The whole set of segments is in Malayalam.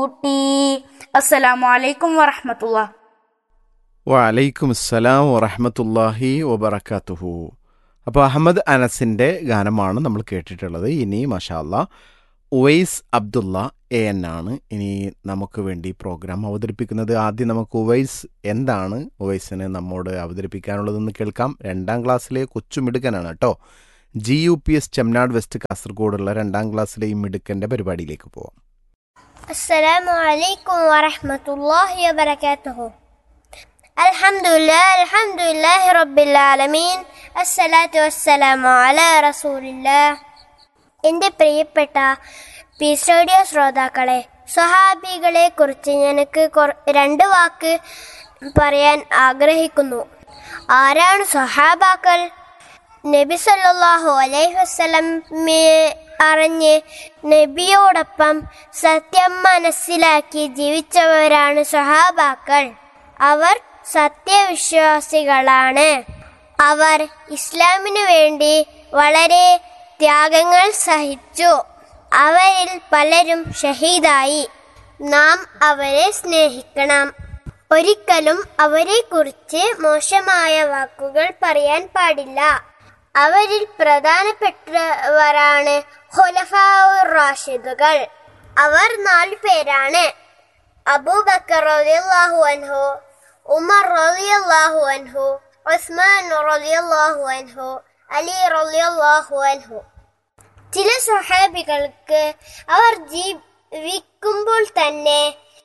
കൂട്ടി അസ്സലാമു അലൈക്കും വറഹമത്തുള്ള വലൈക്കും അസ്സലാം വറഹമത്തല്ലാഹി വബർക്കാത്തുഹു അപ്പോൾ അഹമ്മദ് അനസിൻ്റെ ഗാനമാണ് നമ്മൾ കേട്ടിട്ടുള്ളത് ഇനി മഷാല്ല ഉവൈസ് അബ്ദുള്ള എ എൻ ആണ് ഇനി നമുക്ക് വേണ്ടി പ്രോഗ്രാം അവതരിപ്പിക്കുന്നത് ആദ്യം നമുക്ക് ഉവൈസ് എന്താണ് ഉവൈസിന് നമ്മോട് അവതരിപ്പിക്കാനുള്ളതെന്ന് കേൾക്കാം രണ്ടാം ക്ലാസ്സിലെ കൊച്ചുമിടുക്കനാണ് കേട്ടോ G U P S Chemnad west കാസർഗോഡുള്ള രണ്ടാം ക്ലാസ്സിലെ ഈ മിടുക്കൻ്റെ പരിപാടിയിലേക്ക് പോവാം السلام عليكم ورحمة الله وبركاته الحمد لله الحمد لله رب العالمين الصلاة والسلام على رسول الله എൻ്റെ പ്രിയപ്പെട്ട പീസ് റേഡിയോ ശ്രോതാക്കളെ സ്വഹാബികളെ കുറിച്ച് എനിക്ക് കൊർ- രണ്ട് വാക്ക് പറയാൻ ആഗ്രഹിക്കുന്നു ആരാണ് സ്വഹാബാക്കൾ നബി സല്ലല്ലാഹു അലൈഹി വസല്ലമയെ അറിഞ്ഞ് നബിയോടൊപ്പം സത്യം മനസ്സിലാക്കി ജീവിച്ചവരാണ് സഹാബാക്കൾ അവർ സത്യവിശ്വാസികളാണ് അവർ ഇസ്ലാമിനു വേണ്ടി വളരെ ത്യാഗങ്ങൾ സഹിച്ചു അവരിൽ പലരും ഷഹീദായി നാം അവരെ സ്നേഹിക്കണം ഒരിക്കലും അവരെക്കുറിച്ച് മോശമായ വാക്കുകൾ പറയാൻ പാടില്ല അവരിൽ പ്രധാനപ്പെട്ടവരാണ് ഹുലഫാഉർ റാഷിദുകൾ അവർ നാലു പേരാണ് അബൂബക്കർ റളിയല്ലാഹു അൻഹു ഉമർ റളിയല്ലാഹു അൻഹു ഉസ്മാൻ റളിയല്ലാഹു അൻഹു അലി റളിയല്ലാഹു അൻഹു ചില സ്വഹാബികൾക്ക് അവർ ജീവിക്കുമ്പോൾ തന്നെ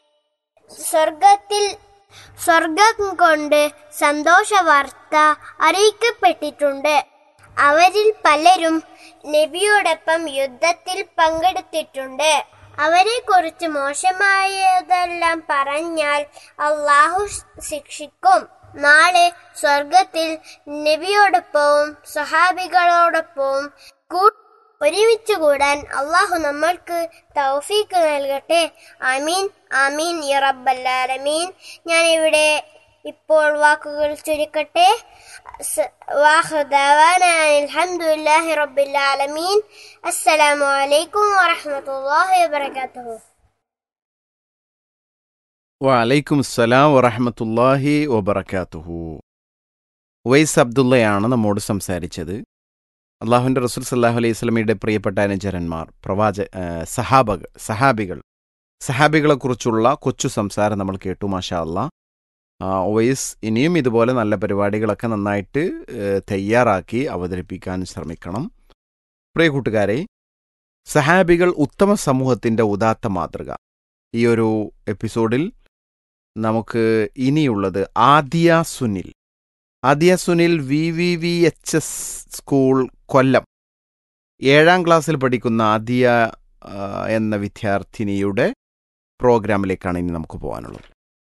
സ്വർഗത്തിൽ സ്വർഗം കൊണ്ട് സന്തോഷ വാർത്ത അറിയിക്കപ്പെട്ടിട്ടുണ്ട് അവരിൽ പലരും നബിയോടൊപ്പം യുദ്ധത്തിൽ പങ്കെടുത്തിട്ടുണ്ട് അവരെ കുറിച്ച് മോശമായതെല്ലാം പറഞ്ഞാൽ അള്ളാഹു ശിക്ഷിക്കും നാളെ സ്വർഗത്തിൽ നബിയോടൊപ്പവും സഹാബികളോടൊപ്പവും കൂ ഒരുമിച്ച് കൂടാൻ അള്ളാഹു നമ്മൾക്ക് തൗഫീക്ക് നൽകട്ടെ ആമീൻ ആമീൻ യ റബ്ബല്ലാലമീൻ ഞാൻ ഇവിടെ ഇപ്പോൾ വാക്കുകൾ ചുരുക്കട്ടെ സ്- വാഹ് ദഅവാന അൽഹംദുലില്ലാഹി റബ്ബിൽ ആലമീൻ അസ്സലാമു അലൈക്കും വറഹ്മത്തുള്ളാഹി വബറകാതുഹു വലൈക്കും അസ്സലാം വറഹമത്തല്ലാഹി വബർക്കാത്തുഹു വൈസ് അബ്ദുള്ളയാണ് നമ്മോട് സംസാരിച്ചത് അള്ളാഹുവിൻ്റെ റസൂൽ സല്ലാഹു അലൈഹി സ്വലമിയുടെ പ്രിയപ്പെട്ട അനുചരന്മാർ പ്രവാച ആ, സഹാബകൾ സഹാബികൾ സഹാബികളെക്കുറിച്ചുള്ള കൊച്ചു സംസാരം നമ്മൾ കേട്ടു മാഷാ അല്ലാ ആ, വൈസ് ഇനിയും ഇതുപോലെ നല്ല പരിപാടികളൊക്കെ നന്നായിട്ട് ഏ, തയ്യാറാക്കി അവതരിപ്പിക്കാൻ ശ്രമിക്കണം പ്രിയ കൂട്ടുകാരെ സഹാബികൾ ഉത്തമ സമൂഹത്തിൻ്റെ ഉദാത്ത മാതൃക ഈ ഒരു എപ്പിസോഡിൽ നമുക്ക് ഇനിയുള്ളത് Adiya Sunil Adiya Sunil V V V H S school Kollam ഏഴാം ക്ലാസ്സിൽ പഠിക്കുന്ന ആദിയ ആ, എന്ന വിദ്യാർത്ഥിനിയുടെ പ്രോഗ്രാമിലേക്കാണ് ഇനി നമുക്ക് പോകാനുള്ളത്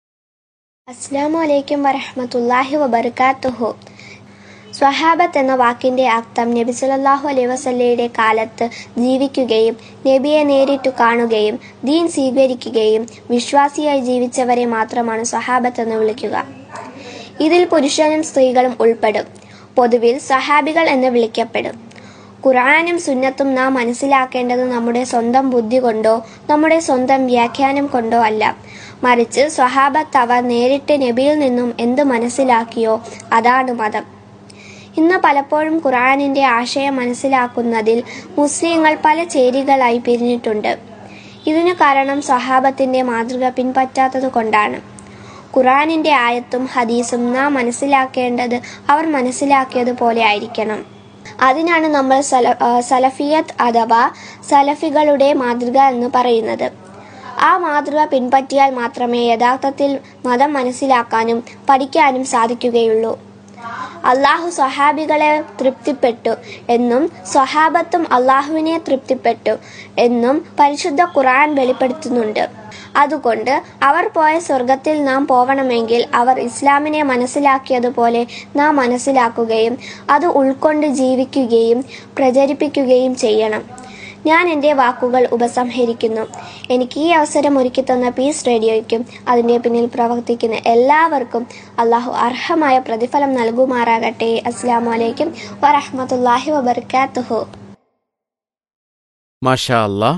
അസ്സാം വലൈക്കും വറഹമത്തല്ലാഹി വബർക്കാത്തുഹു സ്വഹാബത്ത് എന്ന വാക്കിന്റെ അർത്ഥം നബി സല്ലല്ലാഹു അലൈഹി വസല്ലയുടെ കാലത്ത് ജീവിക്കുകയും നബിയെ നേരിട്ടു കാണുകയും ദീൻ സ്വീകരിക്കുകയും വിശ്വാസിയായി ജീവിച്ചവരെ മാത്രമാണ് സ്വഹാബത്ത് എന്ന് വിളിക്കുക ഇതിൽ പുരുഷനും സ്ത്രീകളും ഉൾപ്പെടും പൊതുവിൽ സഹാബികൾ എന്ന് വിളിക്കപ്പെടും ഖുർആാനും സുന്നത്തും നാം മനസ്സിലാക്കേണ്ടത് നമ്മുടെ സ്വന്തം ബുദ്ധി കൊണ്ടോ നമ്മുടെ സ്വന്തം വ്യാഖ്യാനം കൊണ്ടോ അല്ല മറിച്ച് സ്വഹാബത്ത് അവർ നേരിട്ട് നബിയിൽ നിന്നും എന്ത് മനസ്സിലാക്കിയോ അതാണ് മതം ഇന്ന് പലപ്പോഴും ഖുർആാനിന്റെ ആശയം മനസ്സിലാക്കുന്നതിൽ മുസ്ലിങ്ങൾ പല ചേരികളായി പിരിഞ്ഞിട്ടുണ്ട് ഇതിനു കാരണം സ്വഹാബത്തിന്റെ മാതൃക പിൻപറ്റാത്തത് കൊണ്ടാണ് ഖുർആാനിന്റെ ആയത്തും ഹദീസും നാം മനസ്സിലാക്കേണ്ടത് അവർ മനസ്സിലാക്കിയതുപോലെ ആയിരിക്കണം അതിനാണ് നമ്മൾ സല ആ, സലഫിയത്ത് അഥവാ സലഫികളുടെ മാതൃക എന്ന് പറയുന്നത് ആ മാതൃക പിൻപറ്റിയാൽ മാത്രമേ യഥാർത്ഥത്തിൽ മതം മനസ്സിലാക്കാനും പഠിക്കാനും സാധിക്കുകയുള്ളൂ അള്ളാഹു സ്വഹാബികളെ തൃപ്തിപ്പെട്ടു എന്നും സ്വഹാബത്തും അള്ളാഹുവിനെ തൃപ്തിപ്പെട്ടു എന്നും പരിശുദ്ധ ഖുർആൻ വെളിപ്പെടുത്തുന്നുണ്ട് അതുകൊണ്ട് അവർ പോയ സ്വർഗത്തിൽ നാം പോവണമെങ്കിൽ അവർ ഇസ്ലാമിനെ മനസ്സിലാക്കിയതുപോലെ നാം മനസ്സിലാക്കുകയും അത് ഉൾക്കൊണ്ട് ജീവിക്കുകയും പ്രചരിപ്പിക്കുകയും ചെയ്യണം ഞാൻ എൻ്റെ വാക്കുകൾ ഉപസംഹരിക്കുന്നു എനിക്ക് ഈ അവസരം ഒരുക്കി തന്ന പീസ് റേഡിയോയ്ക്കും അതിൻ്റെ പിന്നിൽ പ്രവർത്തിക്കുന്ന എല്ലാവർക്കും അള്ളാഹു അർഹമായ പ്രതിഫലം നൽകുമാറാകട്ടെ അസ്സാം വലൈക്കും വറഹമത്തല്ലാഹി വബർക്കാത്തുഹു മാഷാ അല്ലാ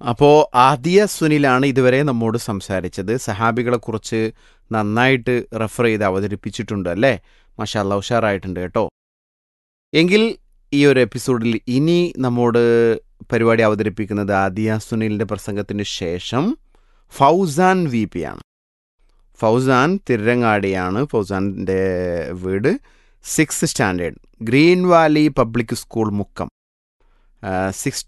അപ്പോൾ ആദിയ സുനിലാണ് ഇതുവരെ നമ്മോട് സംസാരിച്ചത് സഹാബികളെക്കുറിച്ച് നന്നായിട്ട് റെഫർ ചെയ്ത് അവതരിപ്പിച്ചിട്ടുണ്ട് അല്ലേ മഷാല്ല ഉഷാറായിട്ടുണ്ട് കേട്ടോ എങ്കിൽ ഈ ഒരു എപ്പിസോഡിൽ ഇനി നമ്മോട് പരിപാടി അവതരിപ്പിക്കുന്നത് ആദിയ സുനിലിൻ്റെ പ്രസംഗത്തിന് ശേഷം ഫൗസാൻ വി പി ആണ് ഫൗസാൻ തിരങ്ങാടിയാണ് ഫൗസാൻ്റെ വീട് six standard green valley public school Mukkam six